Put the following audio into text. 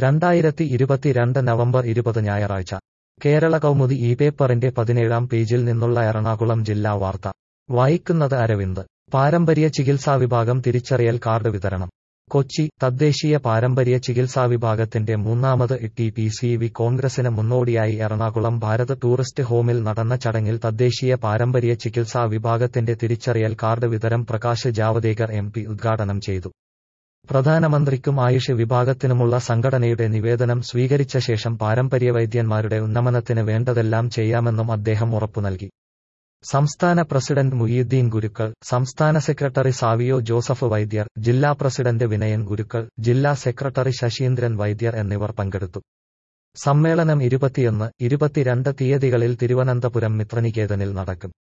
രണ്ടായിരത്തി ഇരുപത്തിരണ്ട് നവംബർ ഇരുപത് ഞായറാഴ്ച കേരള കൗമുദി ഈ പേപ്പറിന്റെ പതിനേഴാം പേജിൽ നിന്നുള്ള എറണാകുളം ജില്ലാ വാർത്ത വായിക്കുന്നത് അരവിന്ദ് പാരമ്പര്യ ചികിത്സാ വിഭാഗം തിരിച്ചറിയൽ കാർഡ് വിതരണം കൊച്ചി തദ്ദേശീയ പാരമ്പര്യ ചികിത്സാ വിഭാഗത്തിന്റെ മൂന്നാമത് ടി പി സി വി കോൺഗ്രസിന് മുന്നോടിയായി എറണാകുളം ഭാരത് ടൂറിസ്റ്റ് ഹോമിൽ നടന്ന ചടങ്ങിൽ തദ്ദേശീയ പാരമ്പര്യ ചികിത്സാ വിഭാഗത്തിന്റെ തിരിച്ചറിയൽ കാർഡ് വിതരം പ്രകാശ് ജാവദേക്കർ എം പി ഉദ്ഘാടനം ചെയ്തു പ്രധാനമന്ത്രിക്കും ആയുഷ് വിഭാഗത്തിനുമുള്ള സംഘടനയുടെ നിവേദനം സ്വീകരിച്ച ശേഷം പാരമ്പര്യ വൈദ്യന്മാരുടെ ഉന്നമനത്തിന് വേണ്ടതെല്ലാം ചെയ്യാമെന്നും അദ്ദേഹം ഉറപ്പു നൽകി സംസ്ഥാന പ്രസിഡന്റ് മുയ്യുദ്ദീൻ ഗുരുക്കൾ സംസ്ഥാന സെക്രട്ടറി സാവിയോ ജോസഫ് വൈദ്യർ ജില്ലാ പ്രസിഡന്റ് വിനയൻ ഗുരുക്കൾ ജില്ലാ സെക്രട്ടറി ശശീന്ദ്രൻ വൈദ്യർ എന്നിവർ പങ്കെടുത്തു സമ്മേളനം ഇരുപത്തിയൊന്ന് ഇരുപത്തിരണ്ട് തീയതികളിൽ തിരുവനന്തപുരം മിത്രനികേതനിൽ നടക്കും